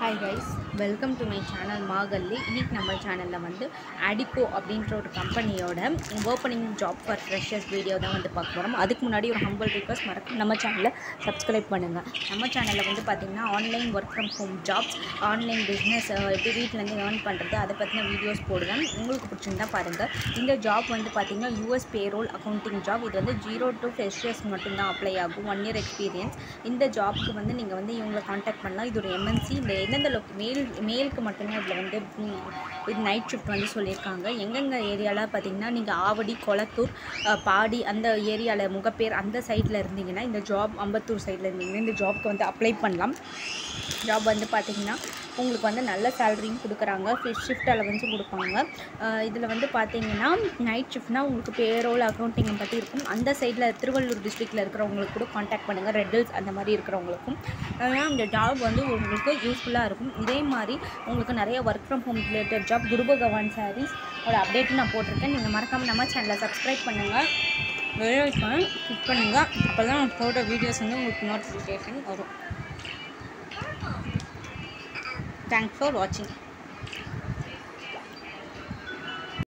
hi guys welcome to my channel மாகல்லி இன்னைக்கு நம்ம சேனலில் வந்து அடிகோ அப்படின்ற ஒரு கம்பெனியோட opening job for freshers video தான் வந்து பார்க்க போகிறோம் அதுக்கு முன்னாடி ஒரு ஹம்பிள் ரிக்வஸ்ட் மறக்க நம்ம சேனலை சப்ஸ்கிரைப் பண்ணுங்கள் நம்ம சேனலில் வந்து பார்த்திங்கன்னா online work from home jobs online business எப்படி வீட்டிலேருந்து ஏர்ன் பண்ணுறது அதை பற்றின வீடியோஸ் போடுவேன் உங்களுக்கு பிடிச்சிருந்தா பாருங்கள் இந்த ஜாப் வந்து பார்த்திங்கன்னா யூஎஸ் பேரோல் அக்கௌண்டிங் ஜாப் இது வந்து ஜீரோ டு ஃப்ரெஷர்ஸ் மட்டும்தான் அப்ளை ஆகும் ஒன் இயர் எக்ஸ்பீரியன்ஸ் இந்த ஜாப்க்கு வந்து நீங்கள் வந்து இவங்களை காண்டாக்ட் பண்ணலாம் இது ஒரு எம்என்சி இந்த எந்தெந்த லொக் மேல் மேலுக்கு மட்டும்தான் இதில் வந்து ம், இது நைட் ஷிஃப்ட் வந்து சொல்லியிருக்காங்க எங்கெங்க ஏரியாவில் பார்த்தீங்கன்னா நீங்கள் ஆவடி கொளத்தூர் அஹ், பாடி அந்த ஏரியாவில் முகப்பேர் அந்த சைடில் இருந்தீங்கன்னா இந்த ஜாப் அம்பத்தூர் சைடில் இருந்தீங்கன்னா இந்த ஜாப்க்கு வந்து அப்ளை பண்ணலாம் ஜாப் வந்து பார்த்தீங்கன்னா உங்களுக்கு வந்து நல்ல சேலரியும் கொடுக்குறாங்க ஃபிஷ் ஷிஃப்ட் அலவன்ஸும் கொடுப்பாங்க இதில் வந்து பார்த்தீங்கன்னா நைட் ஷிஃப்ட்னா உங்களுக்கு பேரோல் அக்கௌண்டிங் பற்றி இருக்கும் அந்த சைடில் திருவள்ளூர் டிஸ்ட்ரிக்டில் இருக்கிறவங்களுக்கு கூட காண்டாக்ட் பண்ணுங்கள் ரெட்டில்ஸ் அந்த மாதிரி இருக்கிறவங்களுக்கும் அதனால் இந்த ஜாப் வந்து உங்களுக்கு யூஸ்ஃபுல்லாக இருக்கும் இதே மாதிரி உங்களுக்கு நிறைய work from home related job குரு பகவான் சாரீஸ் ஒரு அப்டேட்டும் நான் போட்டிருக்கேன் நீங்கள் மறக்காமல் நம்ம சேனலை சப்ஸ்கிரைப் பண்ணுங்கள் வெளியே கிளிக் பண்ணுங்கள் அப்போ தான் நான் போட்ட வீடியோஸ் வந்து உங்களுக்கு நோட்டிஃபிகேஷன் வரும் தேங்க்ஸ் ஃபார் வாட்சிங்